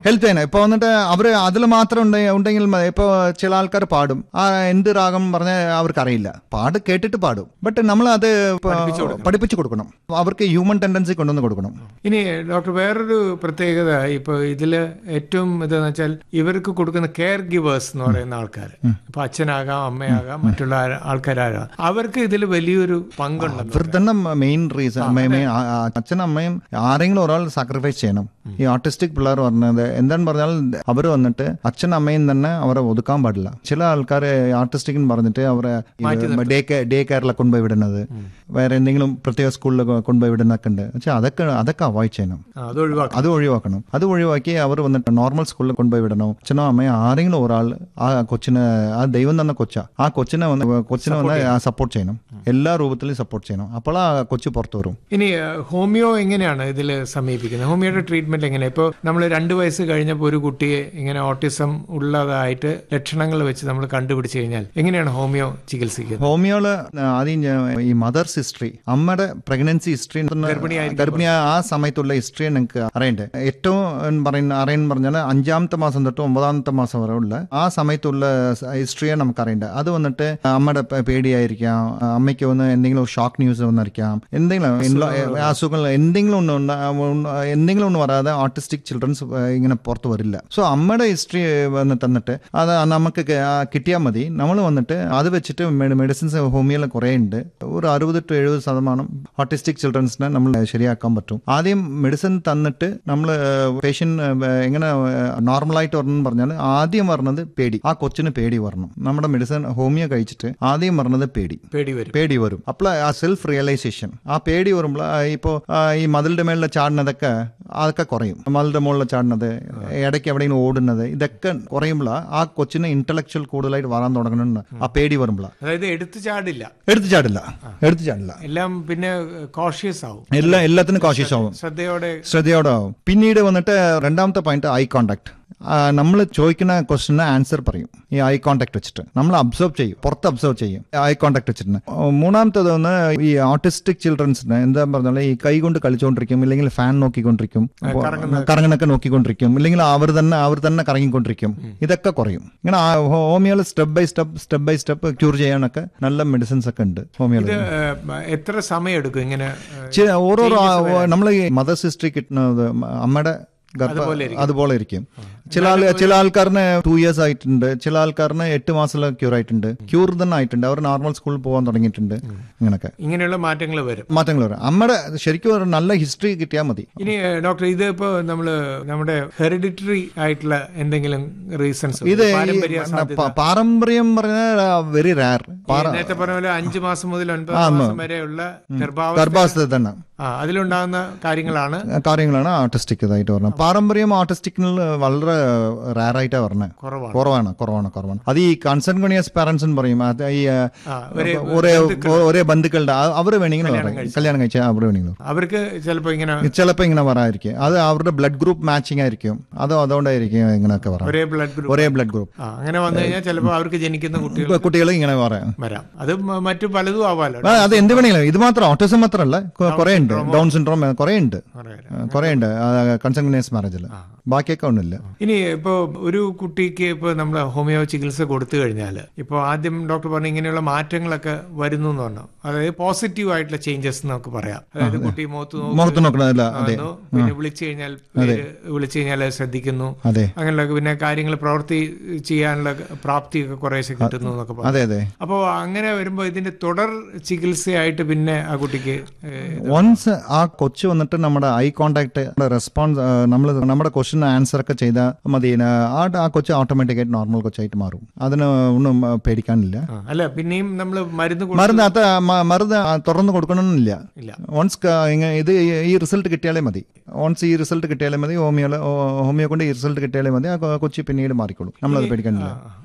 Health തന്നെ ഇപ്പൊ വന്നിട്ട് അവര് അതിൽ മാത്രം ഉണ്ടെ- ഉണ്ടെങ്കിൽ മതി. ഇപ്പൊ ചില ആൾക്കാർ പാടും ആ എന്ത് രാഗം പറഞ്ഞാൽ അവർക്ക് അറിയില്ല പാട് കേട്ടിട്ട് പാടും ബട്ട് നമ്മൾ അത് ഇപ്പൊ പഠിപ്പിച്ചു കൊടുക്കണം അവർക്ക് ഹ്യൂമൻ ടെൻഡൻസി കൊണ്ടുവന്ന് കൊടുക്കണം ഇനി ഡോക്ടർ വേറൊരു പ്രത്യേകത ഇപ്പൊ ഇതില് ഏറ്റവും ഇതെന്ന് വെച്ചാൽ ഇവർക്ക് കൊടുക്കുന്ന കെയർ ഗിവേഴ്സ് എന്ന് പറയുന്ന ആൾക്കാർ ഇപ്പൊ അച്ഛനാകാം അമ്മയാകാം മറ്റുള്ള ആര- ആൾക്കാരാകാം അവർക്ക് ഇതിൽ വലിയൊരു പങ്കുണ്ടെന്ന് ഇവർ തന്നെ മെയിൻ റീസൺ മെയിൻ അച്ഛനും അമ്മയും ആരെങ്കിലും ഒരാൾ സാക്രിഫൈസ് ചെയ്യണം ഈ ഓട്ടിസ്റ്റിക് പിള്ളേർ പറഞ്ഞത് എന്താന്ന് പറഞ്ഞാൽ അവർ വന്നിട്ട് അച്ഛനും അമ്മയും തന്നെ അവരെ ഒതുക്കാൻ പാടില്ല ചില ആൾക്കാർ ആർട്ടിസ്റ്റിക് എന്ന് പറഞ്ഞിട്ട് അവരെ ഡേ ഡേ കെയറിലൊക്കെ കൊണ്ടുപോയി വിടുന്നത് വേറെ എന്തെങ്കിലും പ്രത്യേക സ്കൂളിൽ കൊണ്ടുപോയി വിടുന്നൊക്കെ ഉണ്ട് പക്ഷെ അതൊക്കെ അതൊക്കെ അവോയ്ഡ് ചെയ്യണം ആ, അത് ഒഴിവാക്കാം അത് ഒഴിവാക്കണം അത് ഒഴിവാക്കി അവർ വന്നിട്ട് നോർമൽ സ്കൂളിൽ കൊണ്ടുപോയി വിടണം അച്ഛനോ അമ്മയോ ആരെങ്കിലും ഒരാൾ ആ കൊച്ചിന് ആ ദൈവം തന്ന കൊച്ച ആ കൊച്ചിനെ വന്ന് കൊച്ചിനെ വന്ന് സപ്പോർട്ട് ചെയ്യണം എല്ലാ രൂപത്തിലും സപ്പോർട്ട് ചെയ്യണം അപ്പോൾ ആ കൊച്ചു പുറത്തു വരും ഇനി ഏഹ്, ഹോമിയോ എങ്ങനെയാണ് ഇതിൽ സമീപിക്കുന്നത് ഹോമിയോയുടെ ട്രീറ്റ്മെന്റ് എങ്ങനെ ഇപ്പോൾ നമ്മൾ രണ്ട് വയസ്സ് കഴിഞ്ഞപ്പോൾ ഒരു കുട്ടിയെ ഇങ്ങനെ ഓട്ടിസം ഉള്ളതായിട്ട് ലക്ഷണങ്ങൾ വെച്ച് നമ്മൾ കണ്ടുപിടിച്ച് കഴിഞ്ഞാൽ എങ്ങനെയാണ് ഹോമിയോ ചികിത്സിക്കുന്നത് ഹോമിയോള് ആദ്യം ഞാൻ ഈ മദർസ് ഹിസ്റ്ററി അമ്മയുടെ പ്രഗ്നൻസി ഹിസ്റ്ററി ഗർഭിണി ആ സമയത്തുള്ള ഹിസ്റ്ററി നിങ്ങൾക്ക് അറിയണ്ടേ ഏറ്റവും എന്ന് പറയുന്ന അറിയാൻ പറഞ്ഞാൽ അഞ്ചാമത്തെ മാസം തൊട്ട് ഒമ്പതാമത്തെ മാസം വരെ ഉള്ള ആ സമയത്തുള്ള ഹിസ്റ്ററിയെ നമുക്ക് അറിയണ്ടേ അത് വന്നിട്ട് അമ്മയുടെ പേ- പേടിയായിരിക്കാം അമ്മയ്ക്ക് ഒന്ന് എന്തെങ്കിലും ഷോക്ക് ന്യൂസ് വന്നിരിക്കാം എന്തെങ്കിലും ഇൻലോ- അസുഖങ്ങൾ എന്തെങ്കിലും ഒന്ന് ഉണ്ട- ഉണ്ട- എന്തെങ്കിലും ഒന്ന് വരാതെ ഓട്ടിസ്റ്റിക് ചിൽഡ്രൻസ് ഇങ്ങനെ പുറത്ത് വരില്ല സോ അമ്മയുടെ ഹിസ്റ്ററി വന്ന് തന്നിട്ട് അത് നമുക്ക് കിട്ടിയാൽ മതി നമ്മൾ വന്നിട്ട് അത് വെച്ചിട്ട് മെഡിസിൻസ് ഹോമിയോയിൽ കുറേ ഉണ്ട് ഒരു അറുപത് ടു എഴുപത് ശതമാനം ഓട്ടിസ്റ്റിക് ചിൽഡ്രൻസിനെ നമ്മൾ ശരിയാക്കാൻ പറ്റും ആദ്യം മെഡിസിൻ തന്നിട്ട് നമ്മൾ പേഷ്യൻ്റ് എങ്ങനെ നോർമലായിട്ട് വരണം പറഞ്ഞാൽ ആദ്യം പറഞ്ഞത് പേടി ആ കൊച്ചിന് പേടി വരണം നമ്മുടെ മെഡിസിൻ ഹോമിയോ കഴിച്ചിട്ട് ആദ്യം പറഞ്ഞത് പേടി പേടി വരും പേടി വരും അപ്പോൾ ആ സെൽഫ് റിയലൈസേഷൻ ആ പേടി വരുമ്പോൾ ഇപ്പോൾ ഈ മതിലിന്റെ മേളിൽ ചാടുന്നതൊക്കെ അതൊക്കെ കുറയും മതിലിന്റെ മുകളിൽ ചാടുന്നത് ഇടയ്ക്ക് എവിടെയെങ്കിലും ഓടുന്നത് ഇതൊക്കെ കുറയുമ്പോൾ ആ കൊച്ചിന് ഇന്റലക്ച്വൽ കൂടുതലായിട്ട് വരാൻ തുടങ്ങുന്നുണ്ട് ആ പേടി വരുമ്പോൾ അതായത് എടുത്തു ചാടില്ല എടുത്തു ചാടില്ല എടുത്തു ചാടില്ല എല്ലാം പിന്നെ കോഷ്യസ് ആവും എല്ലാ എല്ലാത്തിനും കോഷ്യസ് ആവും ശ്രദ്ധയോടെ ശ്രദ്ധയോടെ ആവും പിന്നീട് വന്നിട്ട് രണ്ടാമത്തെ പോയിന്റ് ഐ കോണ്ടാക്ട് നമ്മൾ ചോദിക്കുന്ന ക്വസ്റ്റിന് ആൻസർ പറയും ഈ ഐ കോണ്ടാക്ട് വെച്ചിട്ട് നമ്മൾ അബ്സർവ് ചെയ്യും പുറത്ത് അബ്സർവ് ചെയ്യും ഐ കോണ്ടാക്ട് വെച്ചിട്ട് മൂന്നാമത്തത് ഒന്ന് ഈ ഓട്ടിസ്റ്റിക് ചിൽഡ്രൻസിന് എന്താ പറഞ്ഞാൽ ഈ കൈ കൊണ്ട് കളിച്ചുകൊണ്ടിരിക്കും ഇല്ലെങ്കിൽ ഫാൻ നോക്കിക്കൊണ്ടിരിക്കും അപ്പൊ കറങ്ങണൊക്കെ നോക്കിക്കൊണ്ടിരിക്കും ഇല്ലെങ്കിൽ അവർ തന്നെ അവർ തന്നെ കറങ്ങിക്കൊണ്ടിരിക്കും ഇതൊക്കെ കുറയും ഇങ്ങനെ ഹോമിയോയിൽ step by step step by step cure ചെയ്യാനൊക്കെ നല്ല മെഡിസിൻസ് ഒക്കെ ഉണ്ട് ഹോമിയോയിൽ ഏഹ്, എത്ര സമയം എടുക്കും ഇങ്ങനെ ഏഹ്, ചെ- ഓരോരോ നമ്മൾ ഈ മദർസ് ഹിസ്റ്ററി കിട്ടുന്നത് അമ്മയുടെ ഗർഭ അതുപോലെ ഇരിക്കും ചില ആൾ ചില ആൾക്കാരന് ടു ഇയേഴ്സ് ആയിട്ടുണ്ട് ചില ആൾക്കാരന് എട്ട് മാസം ക്യൂർ ആയിട്ടുണ്ട് ക്യൂർ തന്നെ ആയിട്ടുണ്ട് അവർ നോർമൽ സ്കൂളിൽ പോകാൻ തുടങ്ങിയിട്ടുണ്ട് ഇങ്ങനൊക്കെ ഇങ്ങനെയുള്ള മാറ്റങ്ങൾ വരും മാറ്റങ്ങൾ വരും അമ്മയുടെ ശരിക്കും ഒരു നല്ല ഹിസ്റ്ററി കിട്ടിയാൽ മതി ഇനി ഏഹ്, ഡോക്ടർ ഇത് ഇപ്പോ നമ്മള് നമ്മുടെ ഹെറിഡിറ്ററി ആയിട്ടുള്ള എന്തെങ്കിലും റീസൺസ് ഇത് ഈ പാരമ്പര്യ സാധ്യത പ- പാരമ്പര്യം പറഞ്ഞാൽ വെരി റയർ നേരത്തെ പറഞ്ഞ പോലെ അഞ്ചു മാസം മുതൽ ഒൻപത് മാസം വരെയുള്ള ഗർഭാവസ്ഥ ഗർഭാവസ്ഥ തന്നെ ആ അതിലുണ്ടാകുന്ന കാര്യങ്ങളാണ് കാര്യങ്ങളാണ് ആർട്ടിസ്റ്റിക് ഇതായിട്ട് പറഞ്ഞത് പാരമ്പര്യം ആർട്ടിസ്റ്റിക്കിൽ വളരെ റയർ ആയിട്ടാണ് പറഞ്ഞത് കുറവാണ് കുറവാണ് കുറവാണ് കുറവാണ് അത് ഈ കൺസൺഗണിയസ് പാരന്റ്സ് എന്ന് പറയും അത് ഈ ആ, ആ, ഒരേ ഒരേ ഒരേ ബന്ധുക്കളുടെ ആ- അവര് വേണമെങ്കിലും പറയും. കല്യാണം കഴിച്ചാൽ അവർ വേണമെങ്കിലും അവർക്ക് ചിലപ്പോ ഇങ്ങനെ ചിലപ്പോൾ ഇങ്ങനെ പറയായിരിക്കും അത് അവരുടെ ബ്ലഡ് ഗ്രൂപ്പ് മാച്ചിങ് ആയിരിക്കും അതോ അതുകൊണ്ടായിരിക്കും ഇങ്ങനെയൊക്കെ പറയാം ഒരേ ബ്ലഡ് ഗ്രൂപ്പ് ഒരേ ബ്ലഡ് ഗ്രൂപ്പ് ആ അങ്ങനെ വന്നു കഴിഞ്ഞാൽ ചിലപ്പോൾ അവർക്ക് ജനിക്കുന്ന കുട്ടികൾ കുട്ടികൾ ഇങ്ങനെ പറയാം വരാം അത് മ- മറ്റു പലതും ആവാലോ ആ, അത് എന്ത് വേണമെങ്കിലും ഇത് മാത്രം ഓട്ടിസം മാത്രമല്ല കൊ- കുറേ ഉണ്ട് ഡൗൺ സിൻഡ്രോം കുറേ ഉണ്ട് പറയാം. കുറേ ഉണ്ട് കൺസൺഗണിയസ് മാരേജിൽ ബാക്കിയൊക്കെ ഒന്നുമില്ല ഇനി ഇപ്പോൾ ഒരു കുട്ടിക്ക് ഇപ്പോൾ നമ്മൾ ഹോമിയോ ചികിത്സ കൊടുത്തു കഴിഞ്ഞാൽ ഇപ്പോൾ ആദ്യം ഡോക്ടർ പറഞ്ഞു ഇങ്ങനെയുള്ള മാറ്റങ്ങളൊക്കെ വരുന്നു എന്ന് പറഞ്ഞു അതായത് പോസിറ്റീവ് ആയിട്ടുള്ള ചേഞ്ചസ് എന്നൊക്കെ പറയാം അതായത് കുട്ടി മുഖത്ത് നോക്കി മുഖത്ത് നോക്കണതല്ല അതെ വന്നു, പിന്നെ വിളിച്ചു കഴിഞ്ഞാൽ പേര് വിളിച്ചു കഴിഞ്ഞാൽ അത് ശ്രദ്ധിക്കുന്നു അതെ അങ്ങനെയുള്ള പിന്നെ കാര്യങ്ങൾ പ്രവൃത്തി ചെയ്യാനുള്ള പ്രാപ്തിയൊക്കെ കുറേശ്ശെ കിട്ടുന്നു എന്നൊക്കെ പറഞ്ഞു അതെ അതെ അപ്പോൾ അങ്ങനെ വരുമ്പോൾ ഇതിന്റെ തുടർ ചികിത്സയായിട്ട് പിന്നെ ആ കുട്ടിക്ക് ഏഹ്, വൺസ് ആ കൊച്ചു വന്നിട്ട് നമ്മുടെ ഐ കോണ്ടാക്ട് റെസ്പോൺസ് നമ്മൾ നമ്മുടെ ക്വസ്റ്റ്യൻ ആൻസർ ഒക്കെ ചെയ്താൽ മതി ആ ആ കൊച്ചു ഓട്ടോമാറ്റിക്കായിട്ട് നോർമൽ കൊച്ചായിട്ട് മാറും അതിന് ഒന്നും ആ, പേടിക്കാനില്ല ആ, അല്ല പിന്നെയും നമ്മൾ മരുന്ന് കൊടു- മരുന്ന് അത് മ- മരുന്ന് ആ, തുറന്ന് കൊടുക്കണമെന്നില്ല ഇല്ല വൺസ് ഇത് ഈ റിസൾട്ട് കിട്ടിയാലേ മതി വൺസ് ഈ റിസൾട്ട് കിട്ടിയാലേ മതി ഹോമിയോ ഹോമിയോ കൊണ്ട് ഈ റിസൾട്ട് കിട്ടിയാലേ മതി ആ കൊ- കൊച്ചി പിന്നീട് മാറിക്കോളും നമ്മളത് പേടിക്കാനില്ല ആ,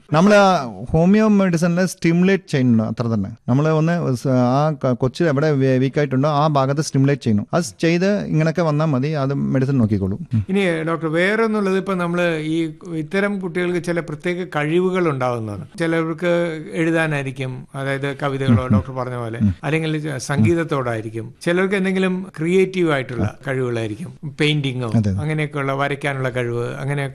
നമ്മൾ ഹോമിയോ മെഡിസിനിൽ സ്റ്റിമുലേറ്റ് ചെയ്യുന്നു അത്ര തന്നെ നമ്മൾ ഒന്ന് സ് ആ ക- കൊച്ച് എവിടെ വീക്ക് ആയിട്ടുണ്ടോ ആ ഭാഗത്ത് സ്റ്റിമുലേറ്റ് ചെയ്യുന്നു അത് ചെയ്ത് ഇങ്ങനെയൊക്കെ വന്നാൽ മതി അത് മെഡിസിൻ നോക്കിക്കോളും ഉം. ഇനി ഡോക്ടർ വേറൊന്നുള്ളത് ഇപ്പൊ നമ്മൾ ഈ ഇത്തരം കുട്ടികൾക്ക് ചില പ്രത്യേക കഴിവുകൾ ഉണ്ടാകുന്നതാണ് ചിലർക്ക് എഴുതാനായിരിക്കും അതായത് കവിതകളോ ഡോക്ടർ പറഞ്ഞ പോലെ അല്ലെങ്കിൽ സംഗീതത്തോടായിരിക്കും ചിലർക്ക് എന്തെങ്കിലും ക്രിയേറ്റീവ് ആയിട്ടുള്ള കഴിവുകളായിരിക്കും പെയിന്റിങ്ങോ അങ്ങനെയൊക്കെയുള്ള വരയ്ക്കാനുള്ള കഴിവ് അങ്ങനെ